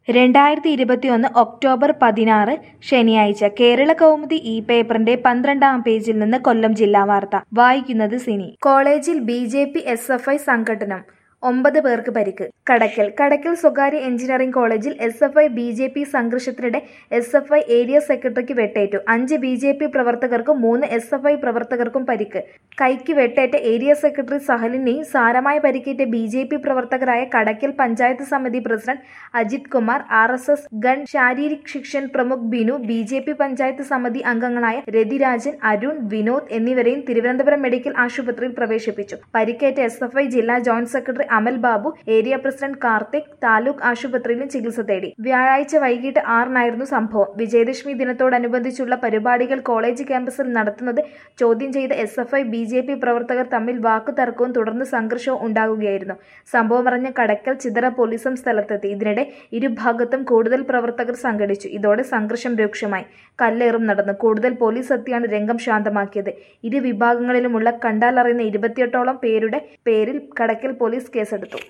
രണ്ടായിരത്തി ഇരുപത്തിയൊന്ന് ഒക്ടോബർ പതിനാറ് ശനിയാഴ്ച കേരള കൗമുദി ഈ പേപ്പറിന്റെ പന്ത്രണ്ടാം പേജിൽ നിന്ന് കൊല്ലം ജില്ലാ വാർത്ത വായിക്കുന്നത് സിനി കോളേജിൽ B J P S F I സംഘടനം ഒമ്പത് പേർക്ക് പരിക്ക് കടക്കൽ കടക്കൽ സ്വകാര്യ എഞ്ചിനീയറിംഗ് കോളേജിൽ S F I B J P സംഘർഷത്തിനിടെ എസ് എഫ് ഐ ഏരിയ സെക്രട്ടറിക്ക് വെട്ടേറ്റു അഞ്ച് ബി ജെ പി പ്രവർത്തകർക്കും മൂന്ന് എസ് എഫ് ഐ പ്രവർത്തകർക്കും പരിക്ക് കൈക്ക് വെട്ടേറ്റ ഏരിയ സെക്രട്ടറി സഹലിനെയും സാരമായ പരിക്കേറ്റ ബി ജെ പി പ്രവർത്തകരായ കടക്കൽ പഞ്ചായത്ത് സമിതി president Ajith Kumar R S S ഗൺ ശാരീരിക് ശിക്ഷൻ പ്രമുഖ് Binu B J P panchayat സമിതി അംഗങ്ങളായ രതിരാജൻ അരുൺ വിനോദ് എന്നിവരെയും തിരുവനന്തപുരം മെഡിക്കൽ ആശുപത്രിയിൽ പ്രവേശിപ്പിച്ചു പരിക്കേറ്റ എസ് എഫ് ഐ ജില്ലാ joint secretary Amal Babu area president Karthik taluk ആശുപത്രിയിലും ചികിത്സ തേടി വ്യാഴാഴ്ച വൈകിട്ട് ആറിനായിരുന്നു സംഭവം വിജയദശമി ദിനത്തോടനുബന്ധിച്ചുള്ള പരിപാടികൾ കോളേജ് ക്യാമ്പസിൽ നടത്തുന്നത് ചോദ്യം ചെയ്ത S F I B J P പ്രവർത്തകർ തമ്മിൽ വാക്കുതർക്കവും തുടർന്ന് സംഘർഷവും ഉണ്ടാകുകയായിരുന്നു സംഭവം അറിഞ്ഞ കടക്കൽ ചിതറ പോലീസും സ്ഥലത്തെത്തി ഇതിനിടെ ഇരുഭാഗത്തും കൂടുതൽ പ്രവർത്തകർ സംഘടിച്ചു ഇതോടെ സംഘർഷം രൂക്ഷമായി കല്ലേറും നടന്നു കൂടുതൽ പോലീസ് എത്തിയാണ് രംഗം ശാന്തമാക്കിയത് ഇരു വിഭാഗങ്ങളിലുമുള്ള കണ്ടാലറിയുന്ന ഇരുപത്തിയെട്ടോളം പേരുടെ പേരിൽ കടക്കൽ പോലീസ് കേസെടുത്തു